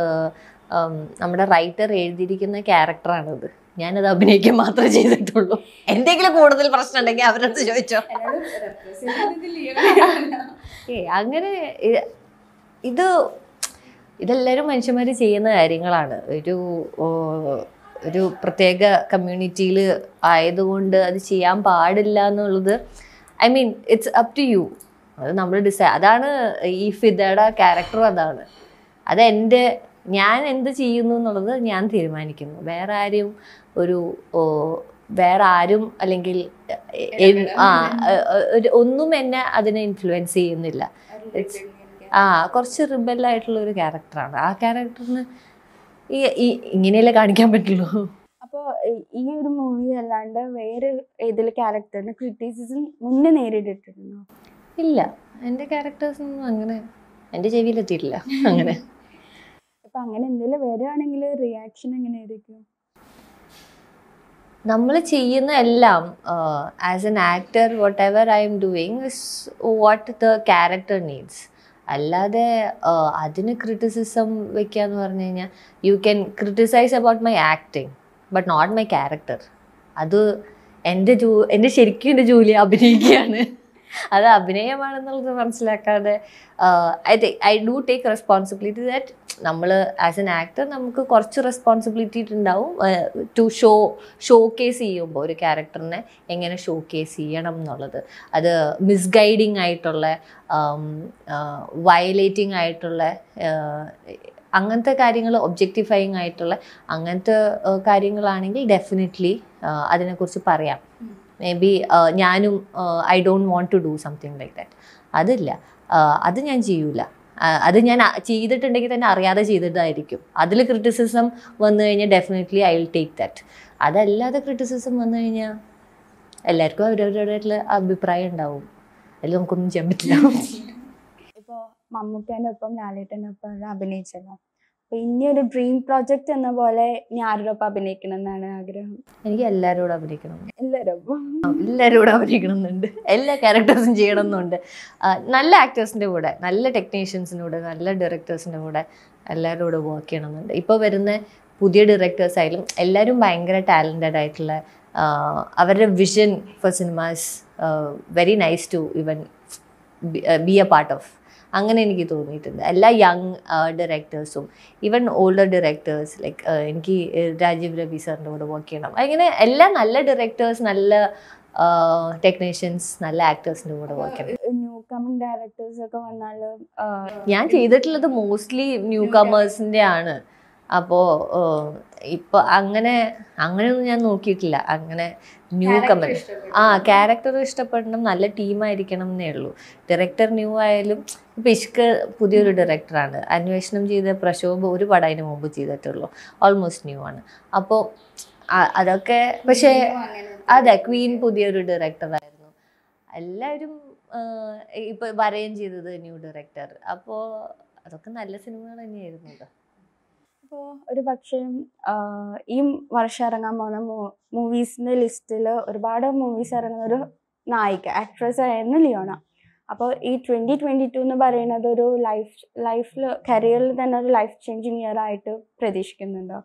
നമ്മുടെ റൈറ്റർ എഴുതിയിരിക്കുന്ന ക്യാരക്ടറാണിത് ഞാനത് അഭിനയിക്കാൻ മാത്രമേ ചെയ്തിട്ടുള്ളൂ എന്തെങ്കിലും കൂടുതൽ പ്രശ്നം ഉണ്ടെങ്കിൽ അവരടുത്ത് ചോദിച്ചോ ഏ അങ്ങനെ ഇ- ഇത് ഇതെല്ലാവരും മനുഷ്യന്മാർ ചെയ്യുന്ന കാര്യങ്ങളാണ് ഒരു ഓ, ഒരു പ്രത്യേക കമ്മ്യൂണിറ്റിയിൽ ആയതുകൊണ്ട് അത് ചെയ്യാൻ പാടില്ല എന്നുള്ളത് I mean it's up to you അത് നമ്മൾ ഡിസൈ അതാണ് ഈ ഫിദയുടെ ക്യാരക്ടർ അതാണ് അത് എൻ്റെ ഞാൻ എന്ത് ചെയ്യുന്നു എന്നുള്ളത് ഞാൻ തീരുമാനിക്കുന്നു വേറെ ആരും ഒരു ഓ, വേറെ ആരും അല്ലെങ്കിൽ എ- എ- ആ എ- എ- ഒരു- ഒന്നും എന്നെ അതിനെ ഇൻഫ്ലുവൻസ് ചെയ്യുന്നില്ല It's- ആ കുറച്ച് റിബലായിട്ടുള്ള ഒരു ക്യാരക്ടറാണ് ആ ക്യാരക്ടറിന് ഈ ഈ- ഇങ്ങനെയല്ലേ കാണിക്കാൻ പറ്റുള്ളൂ അപ്പോൾ ഈ ഒരു മൂവി അല്ലാണ്ട് വേറെ ഏതെങ്കിലും ക്യാരക്ടറിന് ക്രിറ്റിസിസം മുന്നേ നേരിട്ടിട്ടുണ്ടോ ഇല്ല എൻ്റെ ക്യാരക്ടേഴ്സ് ഒന്നും അങ്ങനെ എൻ്റെ ചെവിയിലെത്തിയിട്ടില്ല അങ്ങനെ ഇപ്പം അങ്ങനെ എന്തെങ്കിലും വരികയാണെങ്കിൽ റിയാക്ഷൻ എങ്ങനെയായിരിക്കും നമ്മൾ ചെയ്യുന്ന എല്ലാം as an actor whatever I'm doing is what the character needs അല്ലാതെ uh, അതിന് ക്രിറ്റിസിസം വെക്കുക എന്ന് പറഞ്ഞു കഴിഞ്ഞാൽ you can criticise about my acting but not my character അത് എൻ്റെ ജോ എൻ്റെ ശരിക്കും എൻ്റെ ജോലി അഭിനയിക്കുകയാണ് അത് അഭിനയമാണെന്നുള്ളത് മനസ്സിലാക്കാതെ I think I do take responsibility that നമ്മൾ ആസ് എൻ ആക്ടർ നമുക്ക് കുറച്ച് റെസ്പോൺസിബിലിറ്റി ഉണ്ടാവും ടു ഷോ ഷോ കേസ് ചെയ്യുമ്പോൾ ഒരു ക്യാരക്ടറിനെ എങ്ങനെ ഷോ കേസ് ചെയ്യണം എന്നുള്ളത് അത് മിസ്ഗൈഡിങ് ആയിട്ടുള്ള വയലേറ്റിംഗ് ആയിട്ടുള്ള ആഹ്, അങ്ങനത്തെ കാര്യങ്ങൾ ഒബ്ജക്റ്റിഫൈങ് ആയിട്ടുള്ള അങ്ങനത്തെ ആഹ്, കാര്യങ്ങളാണെങ്കിൽ ഡെഫിനറ്റ്ലി അതിനെക്കുറിച്ച് പറയാം മേ ബി ഞാനും I don't want to do something like that അതില്ല ആഹ്, അത് ഞാൻ ചെയ്യൂല ആഹ്, അത് ഞാൻ അ- ചെയ്തിട്ടുണ്ടെങ്കിൽ തന്നെ അറിയാതെ ചെയ്തിട്ടായിരിക്കും അതിൽ ക്രിറ്റിസിസം വന്നു കഴിഞ്ഞാൽ definitely I will take that അതല്ലാതെ ക്രിറ്റിസിസം വന്നു കഴിഞ്ഞാൽ എല്ലാവർക്കും അവരവരുടേതായിട്ടുള്ള അഭിപ്രായം ഉണ്ടാവും അതിൽ നമുക്കൊന്നും ചെയ്യാൻ പറ്റില്ല ഇപ്പോൾ മമ്മൂക്കേൻ്റെ ഒപ്പം ലാലേട്ടൻ്റെ ഒപ്പം എല്ലാം അഭിനയിച്ചല്ലോ അപ്പോൾ ഇനി ഒരു ഡ്രീം പ്രോജക്റ്റ് എന്ന പോലെ ഇനി ആരുടെ ഒപ്പം അഭിനയിക്കണം എന്നാണ് ആഗ്രഹം എനിക്ക് എല്ലാവരോടും അഭിനയിക്കണം എല്ലാവരും ഒപ്പം എല്ലാവരോടും അഭിനയിക്കണം എന്നുണ്ട് എല്ലാ ക്യാരക്ടേഴ്സും ചെയ്യണം എന്നുണ്ട് ആ, നല്ല ആക്ടേഴ്സിൻ്റെ കൂടെ നല്ല ടെക്നീഷ്യൻസിൻ്റെ കൂടെ നല്ല ഡയറക്ടേഴ്സിൻ്റെ കൂടെ എല്ലാവരുടെ കൂടെ വർക്ക് ചെയ്യണം എന്നുണ്ട് ഇപ്പോൾ വരുന്ന പുതിയ ഡയറക്ടേഴ്സ് ആയാലും എല്ലാവരും ഭയങ്കര ടാലൻറ്റഡ് ആയിട്ടുള്ള ആ, അവരുടെ vision for cinemas very nice to even be a part of അങ്ങനെ എനിക്ക് തോന്നിയിട്ടുണ്ട് എല്ലാ യങ് ഡയറക്ടേഴ്സും ഈവൻ ഓൾഡർ ഡയറക്ടേഴ്സ് ലൈക്ക് എനിക്ക് രാജീവ് രവി സാറിൻ്റെ കൂടെ വർക്ക് ചെയ്യണം അങ്ങനെ എല്ലാ നല്ല ഡയറക്ടേഴ്സ് നല്ല ടെക്നീഷ്യൻസ് നല്ല ആക്ടേഴ്സിൻ്റെ കൂടെ വർക്ക് ചെയ്യണം ന്യൂ കമ്മിങ് ഡയറക്ടേഴ്സ് ഒക്കെ വന്നാൽ ഞാൻ ചെയ്തിട്ടുള്ളത് മോസ്റ്റ്ലി ന്യൂ കമേഴ്സിൻ്റെ ആണ് അപ്പോൾ ഇപ്പൊ അങ്ങനെ അങ്ങനെയൊന്നും ഞാൻ നോക്കിയിട്ടില്ല അങ്ങനെ ന്യൂ കമ്പനി ആ ക്യാരക്ടർ ഇഷ്ടപ്പെടണം നല്ല ടീമായിരിക്കണം എന്നേ ഉള്ളൂ ഡയറക്ടർ ന്യൂ ആയാലും ഇപ്പം ഇഷ്ക് പുതിയൊരു ഡയറക്ടറാണ് അന്വേഷണം ചെയ്ത പ്രക്ഷോഭം ഒരു പടം അതിന് മുമ്പ് ചെയ്തിട്ടുള്ളൂ ഓൾമോസ്റ്റ് ന്യൂ ആണ് അപ്പോൾ അതൊക്കെ പക്ഷേ അതെ ക്വീൻ പുതിയൊരു ഡയറക്ടറായിരുന്നു എല്ലാവരും ആഹ്, ഇപ്പൊ വരയും ചെയ്തത് ന്യൂ ഡയറക്ടർ അപ്പോൾ അതൊക്കെ നല്ല സിനിമകൾ തന്നെയായിരുന്നു കേട്ടോ അപ്പോൾ ഒരു പക്ഷേ ഈ വർഷം ഇറങ്ങാൻ പോകുന്ന മൂവീസിൻ്റെ ലിസ്റ്റിൽ ഒരുപാട് മൂവീസ് ഇറങ്ങുന്ന ഒരു നായിക ആക്ട്രസ് ആയിരുന്നു ലിയോണ അപ്പോൾ ഈ ട്വൻറ്റി ട്വൻറ്റി ടു എന്ന് പറയുന്നത് ഒരു ലൈഫ് ലൈഫിൽ കരിയറിൽ തന്നെ ഒരു ലൈഫ് ചേഞ്ചിങ് ഇയർ ആയിട്ട് പ്രതീക്ഷിക്കുന്നുണ്ടോ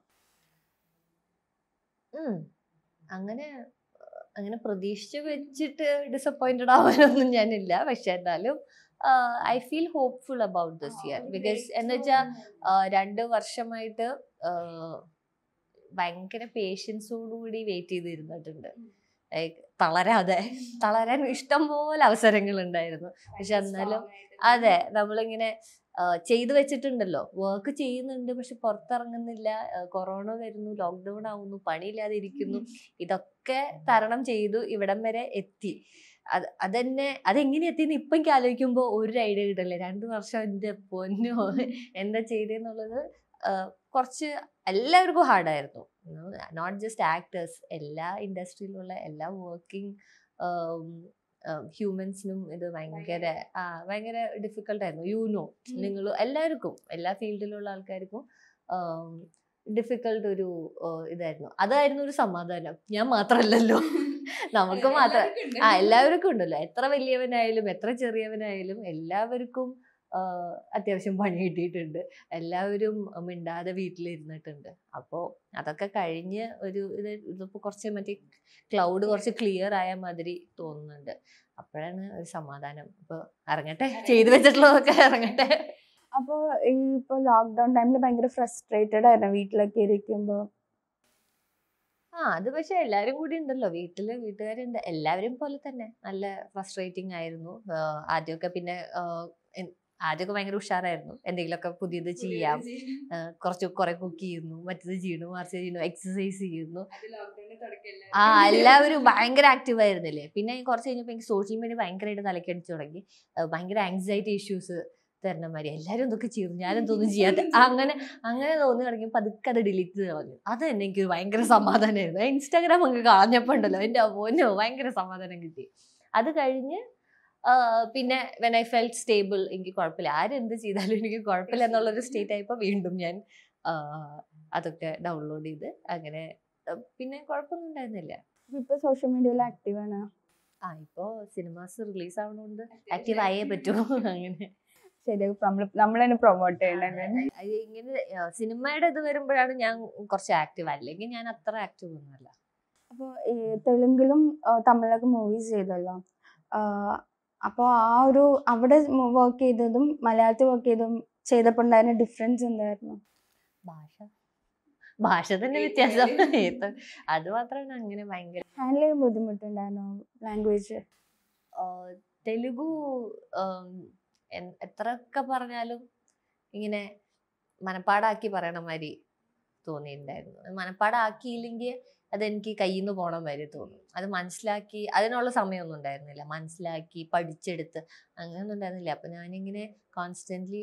ഉം. അങ്ങനെ അങ്ങനെ പ്രതീക്ഷിച്ച് വെച്ചിട്ട് ഡിസപ്പോയിന്റഡ് ആവാനൊന്നും ഞാനില്ല പക്ഷെ എന്നാലും I feel hopeful about this year because എന്ന് വെച്ചാൽ രണ്ട് വർഷമായിട്ട് ആഹ്, ഭയങ്കര പേഷ്യൻസോടുകൂടി വെയിറ്റ് ചെയ്തിരുന്നിട്ടുണ്ട് ലൈക്ക് തളരാതെ തളരാൻ ഇഷ്ടം പോലെ അവസരങ്ങൾ ഉണ്ടായിരുന്നു പക്ഷെ എന്നാലും അതെ നമ്മളിങ്ങനെ ആ, ചെയ്തു വെച്ചിട്ടുണ്ടല്ലോ വർക്ക് ചെയ്യുന്നുണ്ട് പക്ഷെ പുറത്തിറങ്ങുന്നില്ല കൊറോണ വരുന്നു ലോക്ക്ഡൗൺ ആവുന്നു പണിയില്ലാതെ ഇരിക്കുന്നു ഇതൊക്കെ തരണം ചെയ്തു ഇവിടം വരെ എത്തി അത് അതെന്നെ അതെങ്ങനെ എത്തിയെന്ന് ഇപ്പം എനിക്ക് ആലോചിക്കുമ്പോൾ ഒരു ഐഡിയ കിട്ടില്ല രണ്ട് വർഷം എൻ്റെ പൊന്നോ എന്താ ചെയ്തതെന്നുള്ളത് ആ, കുറച്ച് എല്ലാവർക്കും ഹാർഡായിരുന്നു നോട്ട് ജസ്റ്റ് ആക്ടേഴ്സ് എല്ലാ ഇൻഡസ്ട്രിയിലുള്ള എല്ലാ വർക്കിംഗ് ഹ്യൂമൻസിനും ഇത് ഭയങ്കര ആ ഭയങ്കര ഡിഫിക്കൽട്ടായിരുന്നു യു നോ നിങ്ങൾ എല്ലാവർക്കും എല്ലാ ഫീൽഡിലുള്ള ആൾക്കാർക്കും ഡിഫിക്കൽട്ട് ഒരു ആ, ഇതായിരുന്നു അതായിരുന്നു ഒരു സമാധാനം ഞാൻ മാത്രമല്ലല്ലോ നമുക്ക് മാത്രം ആ എല്ലാവർക്കും ഉണ്ടല്ലോ എത്ര വലിയവനായാലും എത്ര ചെറിയവനായാലും എല്ലാവർക്കും ആ, അത്യാവശ്യം പണി കിട്ടിയിട്ടുണ്ട് എല്ലാവരും മിണ്ടാതെ വീട്ടിലിരുന്നിട്ടുണ്ട് അപ്പോൾ അതൊക്കെ കഴിഞ്ഞ് ഒരു ഇത് ഇതിപ്പോൾ കുറച്ച് മറ്റേ ക്ലൗഡ് കുറച്ച് ക്ലിയർ ആയ മാതിരി തോന്നുന്നുണ്ട് അപ്പോഴാണ് ഒരു സമാധാനം ഇപ്പോൾ ഇറങ്ങട്ടെ ചെയ്തു വെച്ചിട്ടുള്ളതൊക്കെ ഇറങ്ങട്ടെ അപ്പോൾ ഈ ഇപ്പോൾ ലോക്ക്ഡൗൺ ടൈമിൽ ഭയങ്കര ഫ്രസ്ട്രേറ്റഡ് ആയിരുന്നു വീട്ടിലൊക്കെ ഇരിക്കുമ്പോൾ ആ അത് പക്ഷെ എല്ലാവരും കൂടി ഉണ്ടല്ലോ വീട്ടില് വീട്ടുകാരുണ്ട് എല്ലാവരും പോലെ തന്നെ നല്ല ഫ്രസ്ട്രേറ്റിംഗ് ആയിരുന്നു ആഹ് ആദ്യമൊക്കെ പിന്നെ ആഹ് എൻ- ആദ്യമൊക്കെ ഭയങ്കര ഉഷാറായിരുന്നു എന്തെങ്കിലുമൊക്കെ പുതിയത് ചെയ്യാം ആഹ് കുറച്ച് കുറെ കുക്ക് ചെയ്യുന്നു മറ്റത് ചെയ്യുന്നു മറിച്ച് ചെയ്യുന്നു എക്സസൈസ് ചെയ്യുന്നു ആ എല്ലാവരും ഭയങ്കര ആക്റ്റീവ് ആയിരുന്നില്ലേ പിന്നെ കുറച്ച് കഴിഞ്ഞപ്പോൾ എനിക്ക് സോഷ്യൽ മീഡിയ ഭയങ്കരമായിട്ട് തലക്കടിച്ചു തുടങ്ങി ആഹ് ഭയങ്കര ആങ്സൈറ്റി ഇഷ്യൂസ് തരുന്ന മാതിരി എല്ലാവരും ഇതൊക്കെ ചെയ്തു ഞാനെന്തൊന്നും ചെയ്യാതെ അങ്ങനെ അങ്ങനെ തോന്നി തുടങ്ങി പതുക്കെ അത് ഡിലീറ്റ് ചെയ്ത് കളഞ്ഞു അത് തന്നെ എനിക്ക് ഭയങ്കര സമാധാനമായിരുന്നു ഇൻസ്റ്റാഗ്രാം അങ്ങ് കളഞ്ഞപ്പോൾ ഉണ്ടല്ലോ എൻ്റെ മോനോ ഭയങ്കര സമാധാനം കിട്ടി അത് കഴിഞ്ഞ് ആഹ് പിന്നെ വെൻ ഐ ഫെൽറ്റ് സ്റ്റേബിൾ എനിക്ക് കുഴപ്പമില്ല ആരെന്ത് ചെയ്താലും എനിക്ക് കുഴപ്പമില്ല എന്നുള്ളൊരു സ്റ്റേറ്റ് ആയപ്പോൾ വീണ്ടും ഞാൻ ആഹ് അതൊക്കെ ഡൗൺലോഡ് ചെയ്ത് അങ്ങനെ ആഹ് പിന്നെ കുഴപ്പമൊന്നും ഉണ്ടായിരുന്നില്ല ഇപ്പോൾ സോഷ്യൽ മീഡിയയിൽ ആക്റ്റീവാണ് ആ ഇപ്പോൾ സിനിമാസ് റിലീസ് ആവണോണ്ട് ആക്റ്റീവ് ആയേ പറ്റൂ അങ്ങനെ ശരി നമ്മൾ നമ്മൾ തന്നെ പ്രൊമോട്ട് ചെയ്യണല്ലേ അത് ഇങ്ങനെ ആ, സിനിമയുടെ ഇത് വരുമ്പോഴാണ് ഞാൻ കുറച്ച് ആക്റ്റീവ് അല്ലെങ്കിൽ ഞാൻ അത്ര ആക്റ്റീവ് ഒന്നുമല്ല അപ്പോൾ ഈ തെലുങ്കിലും ആ, തമിഴിലൊക്കെ മൂവീസ് ചെയ്തല്ലോ അപ്പോൾ ആ ഒരു അവിടെ വർക്ക് ചെയ്തതും മലയാളത്തിൽ വർക്ക് ചെയ്തതും ചെയ്തപ്പോൾ ഉണ്ടായിരുന്ന ഡിഫറൻസ് എന്തായിരുന്നു ഭാഷ ഭാഷ തന്നെ വ്യത്യാസം ഏത് അത് മാത്രമാണ് അങ്ങനെ ഭയങ്കര ഹാൻഡിൽ ചെയ്യാൻ ബുദ്ധിമുട്ടുണ്ടായിരുന്നു ലാംഗ്വേജ് ആ, തെലുഗു ആം, എൻ- എത്രയൊക്കെ പറഞ്ഞാലും ഇങ്ങനെ മനപ്പാടാക്കി പറയണ മാതിരി തോന്നിയിട്ടുണ്ടായിരുന്നു അത് മനപ്പാടാക്കിയില്ലെങ്കിൽ അതെനിക്ക് കയ്യിൽ നിന്ന് പോണ മാതിരി തോന്നും അത് മനസ്സിലാക്കി അതിനുള്ള സമയമൊന്നും ഉണ്ടായിരുന്നില്ല മനസ്സിലാക്കി പഠിച്ചെടുത്ത് അങ്ങനെയൊന്നും ഉണ്ടായിരുന്നില്ല അപ്പൊ ഞാനിങ്ങനെ കോൺസ്റ്റന്റ്ലി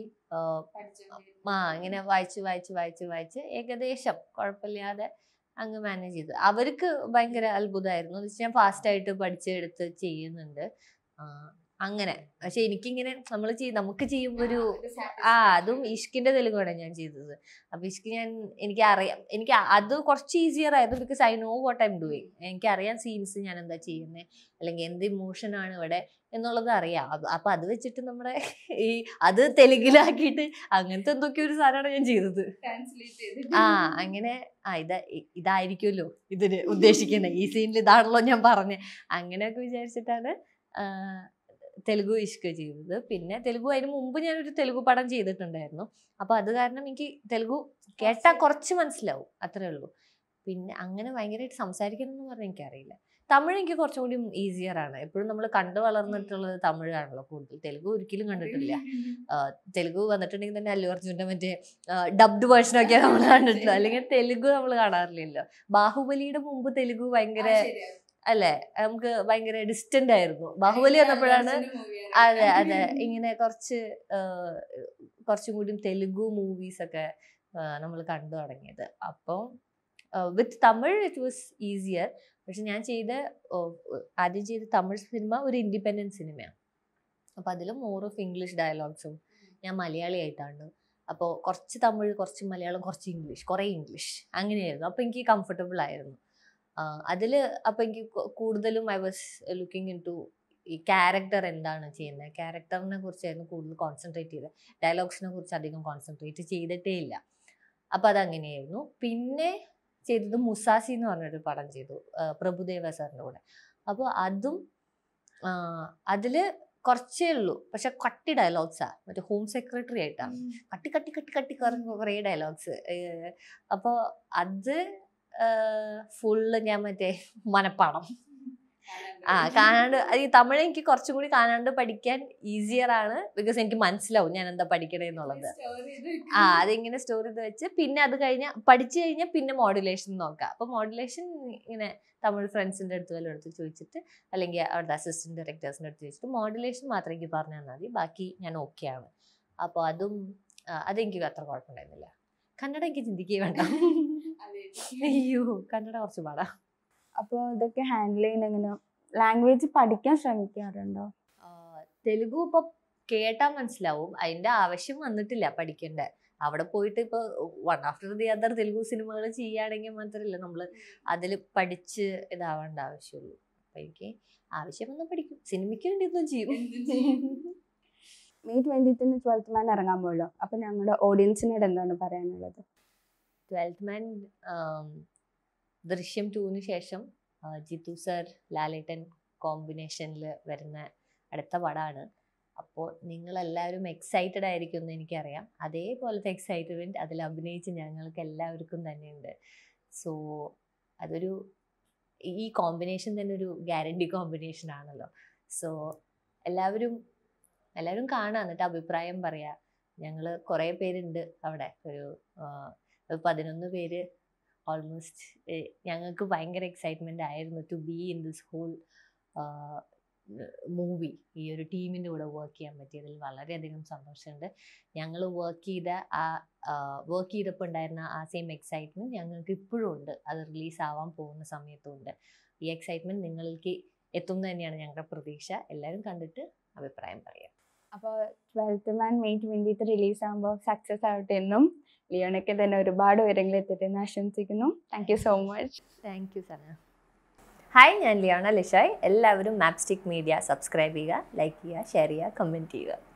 ആ ഇങ്ങനെ വായിച്ച് വായിച്ച് വായിച്ച് വായിച്ച് ഏകദേശം കുഴപ്പമില്ലാതെ അങ്ങ് മാനേജ് ചെയ്തു അവർക്ക് ഭയങ്കര അത്ഭുതമായിരുന്നു എന്ന് വെച്ചാൽ ഞാൻ ഫാസ്റ്റ് ആയിട്ട് പഠിച്ചെടുത്ത് ചെയ്യുന്നുണ്ട് ആ, അങ്ങനെ പക്ഷെ എനിക്കിങ്ങനെ നമ്മൾ ചെയ്യും നമുക്ക് ചെയ്യുമ്പോൾ ഒരു ആ അതും ഇഷ്കിന്റെ തെലുങ്കാണ് ഞാൻ ചെയ്തത് അപ്പൊ ഇഷ്ക് ഞാൻ എനിക്ക് അറിയാം എനിക്ക് അത് കുറച്ച് ഈസിയർ ആയിരുന്നു because I know what I'm doing എനിക്ക് അറിയാം സീൻസ് ഞാൻ എന്താ ചെയ്യുന്നത് അല്ലെങ്കിൽ എന്ത് ഇമോഷൻ ആണ് ഇവിടെ എന്നുള്ളത് അറിയാം അത് അപ്പൊ അത് വെച്ചിട്ട് നമ്മുടെ ഈ അത് തെലുങ്കിലാക്കിയിട്ട് അങ്ങനത്തെ എന്തൊക്കെയോ ഒരു സാധനമാണ് ഞാൻ ചെയ്തത് ആ അങ്ങനെ ആ ഇതാ ഇ- ഇതായിരിക്കുമല്ലോ ഇതിന് ഉദ്ദേശിക്കുന്നത് ഈ സീനിൽ ഇതാണല്ലോ ഞാൻ പറഞ്ഞത് അങ്ങനെയൊക്കെ വിചാരിച്ചിട്ടാണ് ആ, തെലുഗു ഇഷ്ക ചെയ്തത് പിന്നെ തെലുഗു അതിന് മുമ്പ് ഞാനൊരു തെലുഗു പടം ചെയ്തിട്ടുണ്ടായിരുന്നു അപ്പൊ അത് കാരണം എനിക്ക് തെലുഗു കേട്ടാൽ കുറച്ച് മനസ്സിലാവും അത്രേ ഉള്ളൂ പിന്നെ അങ്ങനെ ഭയങ്കരമായിട്ട് സംസാരിക്കണം എന്ന് പറഞ്ഞാൽ എനിക്കറിയില്ല തമിഴ് എനിക്ക് കുറച്ചും കൂടി ഈസിയർ ആണ് എപ്പോഴും നമ്മൾ കണ്ടു വളർന്നിട്ടുള്ളത് തമിഴാണല്ലോ കൂടുതൽ തെലുഗു ഒരിക്കലും കണ്ടിട്ടില്ല ആ, തെലുഗു വന്നിട്ടുണ്ടെങ്കിൽ തന്നെ അല്ലു അർജുൻ്റെ മറ്റേ ഡബ്ഡ് വേർഷനൊക്കെ നമ്മൾ കണ്ടിട്ടുള്ളത് അല്ലെങ്കിൽ തെലുഗു നമ്മൾ കാണാറില്ലല്ലോ ബാഹുബലിയുടെ മുമ്പ് തെലുഗു ഭയങ്കര അല്ലേ നമുക്ക് ഭയങ്കര ഡിസ്റ്റന്റ് ആയിരുന്നു ബാഹുബലി വന്നപ്പോഴാണ് അതെ അതെ ഇങ്ങനെ കുറച്ച് ആ, കുറച്ചും കൂടി തെലുഗു മൂവീസ് ഒക്കെ നമ്മൾ കണ്ടു തുടങ്ങിയത് അപ്പം with Tamil it was easier പക്ഷെ ഞാൻ ചെയ്ത ഓ, ആദ്യം ചെയ്ത തമിഴ് സിനിമ ഒരു ഇൻഡിപെൻഡൻറ്റ് സിനിമയാണ് അപ്പോൾ അതിൽ മോർ ഓഫ് ഇംഗ്ലീഷ് ഡയലോഗ്സും ഞാൻ മലയാളി ആയിട്ടാണ് അപ്പോൾ കുറച്ച് തമിഴ് കുറച്ച് മലയാളം കുറച്ച് ഇംഗ്ലീഷ് കുറേ ഇംഗ്ലീഷ് അങ്ങനെയായിരുന്നു അപ്പോൾ എനിക്ക് കംഫർട്ടബിൾ ആയിരുന്നു അതിൽ അപ്പോൾ എനിക്ക് കു- കൂടുതലും I was looking into ഈ ക്യാരക്ടർ എന്താണ് ചെയ്യുന്നത് ക്യാരക്ടറിനെ കുറിച്ചായിരുന്നു കൂടുതൽ കോൺസെൻട്രേറ്റ് ചെയ്തത് ഡയലോഗ്സിനെ കുറിച്ച് അധികം കോൺസെൻട്രേറ്റ് ചെയ്തിട്ടേ ഇല്ല അപ്പം അതങ്ങനെയായിരുന്നു പിന്നെ ചെയ്തത് മുസാസി എന്ന് പറഞ്ഞൊരു പടം ചെയ്തു ആ, പ്രഭുദേവ സാറിൻ്റെ കൂടെ അപ്പോൾ അതും അതിൽ കുറച്ചേ ഉള്ളൂ പക്ഷെ കട്ടി ഡയലോഗ്സാ മറ്റേ ഹോം സെക്രട്ടറി ആയിട്ടാണ് കട്ടി കട്ടി കട്ടി കട്ടി കുറേ ഡയലോഗ്സ് അപ്പോൾ അത് ഫുള്ള് ഞാൻ മറ്റേ മനപ്പാടം ആ കാണാണ്ട് അത് ഈ തമിഴ് എനിക്ക് കുറച്ചും കൂടി കാണാണ്ട് പഠിക്കാൻ ഈസിയർ ആണ് ബിക്കോസ് എനിക്ക് മനസ്സിലാവും ഞാൻ എന്താ പഠിക്കണേ എന്നുള്ളത് ആ അതിങ്ങനെ സ്റ്റോർ ചെയ്ത് വെച്ച് പിന്നെ അത് കഴിഞ്ഞാൽ പഠിച്ചു കഴിഞ്ഞാൽ പിന്നെ മോഡുലേഷൻ നോക്കാം അപ്പോൾ മോഡുലേഷൻ ഇങ്ങനെ തമിഴ് ഫ്രണ്ട്സിൻ്റെ അടുത്ത് വല്ലതും എടുത്ത് ചോദിച്ചിട്ട് അല്ലെങ്കിൽ അവിടുത്തെ അസിസ്റ്റന്റ് ഡയറക്ടേഴ്സിൻ്റെ അടുത്ത് ചോദിച്ചിട്ട് മോഡുലേഷൻ മാത്രം എനിക്ക് പറഞ്ഞു തന്നാൽ മതി ബാക്കി ഞാൻ okay ആണ് അപ്പോൾ അതും ആ, അതെനിക്ക് അത്ര കുഴപ്പമുണ്ടായിരുന്നില്ല കന്നഡ എനിക്ക് ചിന്തിക്കേ വേണ്ട അയ്യോ കന്നഡ കുറച്ച് പാടാ അപ്പോൾ ഇതൊക്കെ ഹാൻഡിൽ ചെയ്യുന്ന എങ്ങനെ ലാംഗ്വേജ് പഠിക്കാൻ ശ്രമിക്കാറുണ്ടോ ആ, തെലുഗു ഇപ്പൊ കേട്ടാ മനസ്സിലാവും അതിന്റെ ആവശ്യം വന്നിട്ടില്ല പഠിക്കണ്ടേ അവിടെ പോയിട്ട് ഇപ്പൊ one after the other Telugu സിനിമകൾ ചെയ്യുകയാണെങ്കിൽ മാത്രമല്ല നമ്മൾ അതിൽ പഠിച്ച് ഇതാവേണ്ട ആവശ്യമുള്ളൂ അപ്പൊ എനിക്ക് ആവശ്യം വന്നാൽ പഠിക്കും സിനിമയ്ക്ക് വേണ്ടി ഒന്നും ചെയ്യും മെയ് ട്വൻറ്റീത്തിന് ട്വൽത്ത് മാൻ ഇറങ്ങാൻ പോയല്ലോ അപ്പോൾ ഞങ്ങളുടെ ഓഡിയൻസിനോട് എന്താണ് പറയാനുള്ളത് ട്വൽത്ത് മാൻ ദൃശ്യം ടൂവിന് ശേഷം ആ, ജിത്തു സർ ലാലേട്ടൻ കോമ്പിനേഷനിൽ വരുന്ന അടുത്ത പടമാണ് അപ്പോൾ നിങ്ങളെല്ലാവരും എക്സൈറ്റഡ് ആയിരിക്കും എന്ന് എനിക്കറിയാം അതേപോലത്തെ എക്സൈറ്റ്മെൻറ്റ് അതിൽ അഭിനയിച്ച് ഞങ്ങൾക്ക് എല്ലാവർക്കും തന്നെയുണ്ട് സോ അതൊരു ഈ കോമ്പിനേഷൻ തന്നെ ഒരു ഗ്യാരണ്ടി കോമ്പിനേഷൻ ആണല്ലോ സോ എല്ലാവരും എല്ലാവരും കാണാം എന്നിട്ട് അഭിപ്രായം പറയാം ഞങ്ങൾ കുറേ പേരുണ്ട് അവിടെ ഒരു ആ, ഒരു പതിനൊന്ന് പേര് ഓൾമോസ്റ്റ് ഞങ്ങൾക്ക് ഭയങ്കര എക്സൈറ്റ്മെൻ്റ് ആയിരുന്നു to be in this whole movie ഈ ഒരു ടീമിൻ്റെ കൂടെ വർക്ക് ചെയ്യാൻ പറ്റിയതിൽ വളരെയധികം സന്തോഷമുണ്ട് ഞങ്ങൾ വർക്ക് ചെയ്ത ആ വർക്ക് ചെയ്തപ്പോൾ ഉണ്ടായിരുന്ന ആ സെയിം എക്സൈറ്റ്മെൻറ്റ് ഞങ്ങൾക്ക് ഇപ്പോഴും ഉണ്ട് അത് റിലീസ് ആവാൻ പോകുന്ന സമയത്തും ഉണ്ട് ഈ എക്സൈറ്റ്മെൻറ്റ് നിങ്ങൾക്ക് എത്തും എന്ന് തന്നെയാണ് ഞങ്ങളുടെ പ്രതീക്ഷ എല്ലാവരും കണ്ടിട്ട് അഭിപ്രായം പറയാം അപ്പോൾ twelfth man May twentieth release ആകുമ്പോൾ സക്സസ് ആവട്ടെ എന്നും ലിയോണയ്ക്ക് തന്നെ ഒരുപാട് ഉയരങ്ങളിൽ എത്തട്ടെ എന്ന് ആശംസിക്കുന്നു thank you so much thank you Sana hi ഞാൻ ലിയാണ ലിഷായ് എല്ലാവരും മാപ്സ്റ്റിക് മീഡിയ സബ്സ്ക്രൈബ് ചെയ്യുക ലൈക്ക് ചെയ്യുക ഷെയർ ചെയ്യുക കമൻറ്റ് ചെയ്യുക